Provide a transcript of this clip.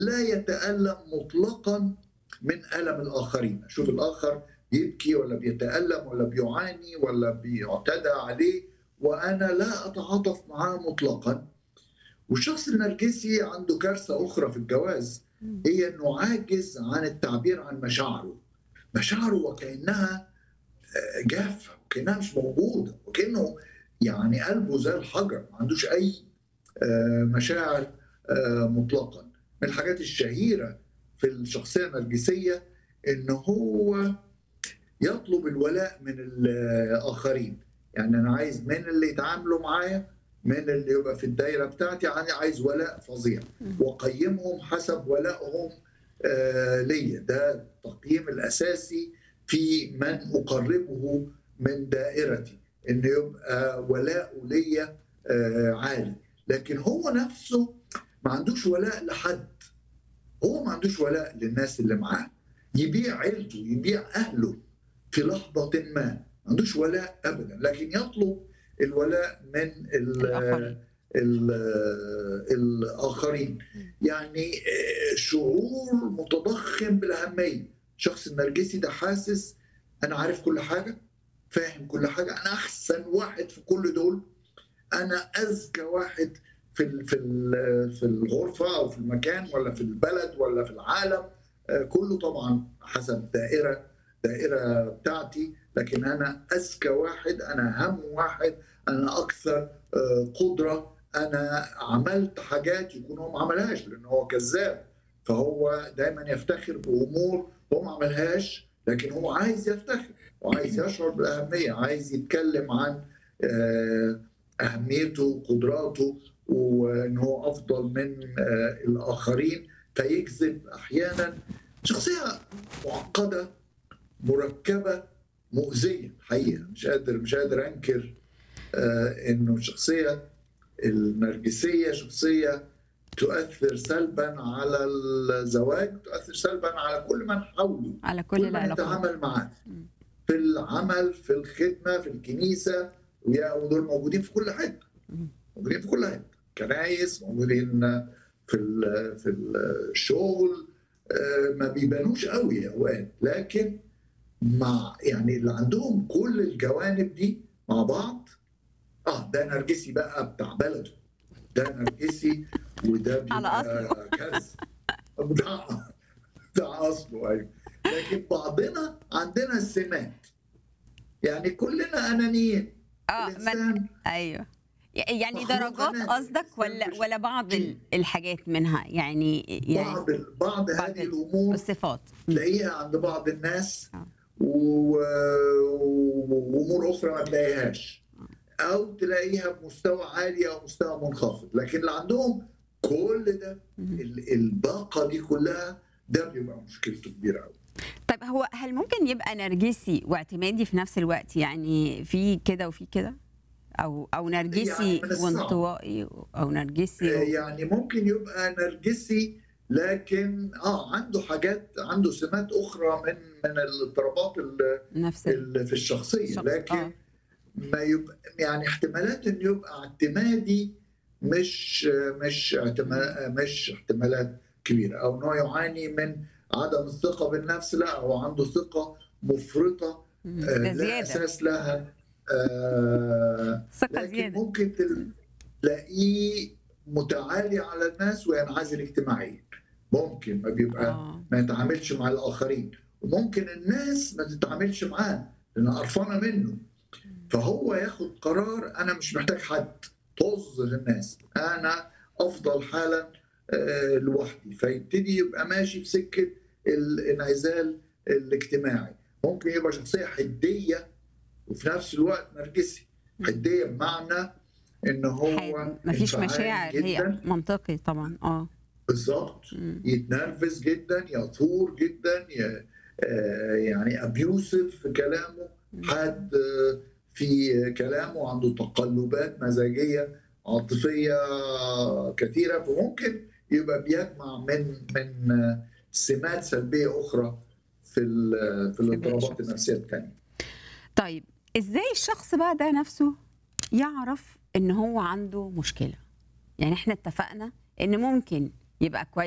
لا يتألم مطلقا من ألم الآخرين شوف الآخر يبكي ولا بيتألم ولا بيعاني ولا بيعتدى عليه وأنا لا أتعاطف معاه مطلقا والشخص النرجسي عنده كارثة أخرى في الجواز هي أنه عاجز عن التعبير عن مشاعره مشاعره وكأنها جافة وكأنها مش موجودة وكأنه يعني قلبه زي الحجر ما عندوش أي مشاعر مطلقا من الحاجات الشهيرة في الشخصية النرجسية ان هو يطلب الولاء من الآخرين يعني أنا عايز من اللي يتعاملوا معايا من اللي يبقى في الدايرة بتاعتي أنا عايز ولاء فظيع وقيمهم حسب ولائهم ليا ده التقييم الأساسي في من أقربه من دائرتي إن يبقى ولاءه ليا عالي لكن هو نفسه ما عندوش ولاء لحد هو ما عندوش ولاء للناس اللي معاه يبيع عيلته يبيع اهله في لحظه ما ما عندوش ولاء ابدا لكن يطلب الولاء من ال ال الاخرين يعني شعور متضخم بالاهميه الشخص النرجسي ده حاسس انا عارف كل حاجه فاهم كل حاجه انا احسن واحد في كل دول انا اذكى واحد في في في الغرفه او في المكان ولا في البلد ولا في العالم كله طبعا حسب دائره دائره بتاعتي لكن انا اذكى واحد انا اهم واحد انا اكثر قدره انا عملت حاجات يكون هو ما عملهاش لان هو كذاب فهو دايما يفتخر بامور هو ما عملهاش لكن هو عايز يفتخر وعايز يشعر بالاهميه عايز يتكلم عن اهميته وقدراته وان هو افضل من الاخرين فيكذب احيانا شخصيه معقده مركبه مؤذيه الحقيقه مش قادر مش قادر انكر انه الشخصيه النرجسيه شخصيه تؤثر سلبا على الزواج تؤثر سلبا على كل من حوله على كل, كل من العلاقات يتعامل معاه في العمل في الخدمه في الكنيسه ودول موجودين في كل حته موجودين في كل حته كنايس موجودين في في الشغل ما بيبانوش قوي اوقات لكن مع يعني اللي عندهم كل الجوانب دي مع بعض اه ده نرجسي بقى بتاع بلده ده نرجسي وده على أصله. كارثه ده ده اصله ايوه لكن بعضنا عندنا السمات يعني كلنا انانيين اه من الانسان ايوه يعني مخلوق درجات أناني. قصدك ولا مش- ولا بعض ال- الحاجات منها يعني يعني بعض بعض بعض هذه الامور الصفات تلاقيها عند بعض الناس آه. و- وامور اخرى ما تلاقيهاش او تلاقيها بمستوى عالي او مستوى منخفض لكن اللي عندهم كل ده ال- الباقه دي كلها ده بيبقى مشكلته كبيره قوي طيب هو هل ممكن يبقى نرجسي واعتمادي في نفس الوقت يعني في كده وفي كده او او نرجسي يعني من الصعب. وانطوائي او نرجسي و... يعني ممكن يبقى نرجسي لكن اه عنده حاجات عنده سمات اخرى من من الاضطرابات ال- نفس ال- ال- في الشخصيه الشخص. لكن آه. ما يبقى يعني احتمالات انه يبقى اعتمادي مش مش احتمال مش احتمالات كبيره او انه يعاني من عدم الثقه بالنفس لا هو عنده ثقه مفرطه مم. آه، ده لا زياده اساس لها آه، ثقه لكن زياده ممكن تلاقيه متعالي على الناس وينعزل اجتماعيا ممكن ما بيبقى اه ما يتعاملش مع الاخرين وممكن الناس ما تتعاملش معاه لانها قرفانه منه فهو ياخد قرار انا مش محتاج حد طز للناس انا افضل حالا آه، لوحدي فيبتدي يبقى ماشي في سكه الانعزال الاجتماعي ممكن يبقى شخصيه حديه وفي نفس الوقت نرجسي حديه بمعنى ان هو حاد- مفيش انفعالي مشاعر هي جداً. منطقي طبعا اه بالظبط مم. يتنرفز جدا يثور جدا ي- آه، يعني ابيوسف في كلامه حاد آه، في كلامه عنده تقلبات مزاجيه عاطفيه كثيره فممكن يبقى بيجمع من من آه، سمات سلبيه اخرى في ال- في باقي الاضطرابات الشخص. النفسيه الثانيه طيب ازاي الشخص بقى ده نفسه يعرف ان هو عنده مشكله يعني احنا اتفقنا ان ممكن يبقى كويس